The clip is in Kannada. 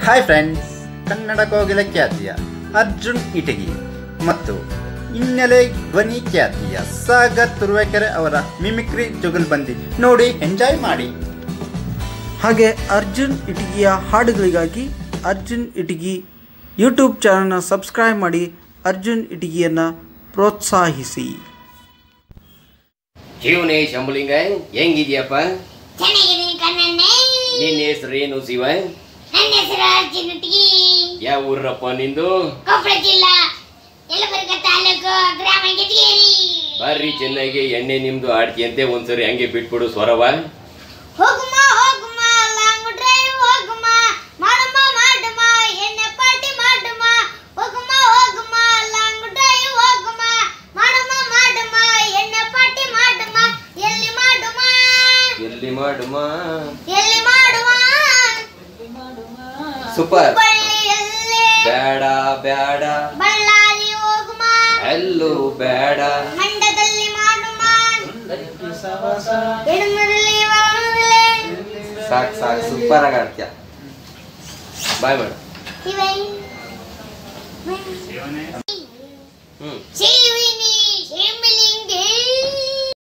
ಹಾಯ್ ಫ್ರೆಂಡ್ಸ್ ಕನ್ನಡ ಕೋಗಿಲ ಖ್ಯಾತಿಯ ಅರ್ಜುನ್ ಇಟಗಿ ಮತ್ತು ಹಿನ್ನೆಲೆ ಧ್ವನಿ ಖ್ಯಾತಿಯ ಸಾಗರ್ ತುರುವೇಕೆರೆ ಅವರ ಮಿಮಿಕ್ರಿ ಜುಗಲ್ಬಂದಿ ನೋಡಿ ಎಂಜಾಯ್ ಮಾಡಿ ಹಾಗೆ ಅರ್ಜುನ್ ಇಟಗಿಯ ಹಾಡುಗಳಿಗಾಗಿ ಅರ್ಜುನ್ ಇಟಗಿ ಯೂಟ್ಯೂಬ್ ಚಾನಲ್ನ ಸಬ್ಸ್ಕ್ರೈಬ್ ಮಾಡಿ ಅರ್ಜುನ್ ಇಟಗಿಯನ್ನು ಪ್ರೋತ್ಸಾಹಿಸಿ ಜೀವನೇ ಶಂಭುಲಿಂಗ ಹೆಂಗಿದ್ಯಪ್ಪ ಚೆನ್ನಾಗಿದ್ದೀನಿ ಕಣ್ಣಣ್ಣೆ ನಿನ್ನ ಹೆಸರು ಏನು ಶಿವ ನನ್ನ ಹೆಸರು ಅರ್ಜುನ್ ಹುಟ್ಟಿಗಿ ಯಾವ ಊರಪ್ಪ ನಿಂದು ಕೊಪ್ಪಳ ಜಿಲ್ಲಾ ಯಲಬುರ್ಗ ತಾಲೂಕು ಗ್ರಾಮ ಗಿದ್ಗೇರಿ ಬರ್ರಿ ಚೆನ್ನಾಗಿ ಎಣ್ಣೆ ನಿಮ್ದು ಆಡ್ತಿಯಂತೆ ಒಂದ್ಸರಿ ಹಂಗೆ ಬಿಟ್ಬಿಡು ಸ್ವರವ ಹೋಗುಮ ಹೋಗುಮ ಲಾಂಗ್ ಡ್ರೈವ್ ಹೋಗುಮ ಮಾಡುಮ ಮಾಡುಮ ಎಣ್ಣೆ ಪಾರ್ಟಿ ಮಾಡುಮ ಹೋಗುಮ ಹೋಗುಮ ಲಾಂಗ್ ಡ್ರೈವ್ ಹೋಗುಮ ಮಾಡುಮ ಮಾಡುಮ ಎಣ್ಣೆ ಪಾರ್ಟಿ ಮಾಡುಮ ಎಲ್ಲಿ ಮಾಡುಮ ಎಲ್ಲಿ ಮಾಡುಮ ಎಲ್ಲಿ ಮಾಡುವ ಸೂಪರ್ ಹುಬ್ಬಳ್ಳಿಯಲ್ಲೇ ಬೇಡ ಬೇಡ ಬಳ್ಳಾರಿ ಹೋಗುಮ ಎಲ್ಲೂ ಬೇಡ ಮಂಡ್ಯದಲ್ಲಿ ಮಾಡುಮ ಎಡಮರಲಿ ಬಲಮರಲಿ ಸಾಕ್ ಸಾಕ್ ಸೂಪರ್ ಆಗಿ ಆಡ್ತೀಯ ಬಾಯ್ ಮಾಡು ಇವೈ ಹ್ಮ್ ಶಿವಿ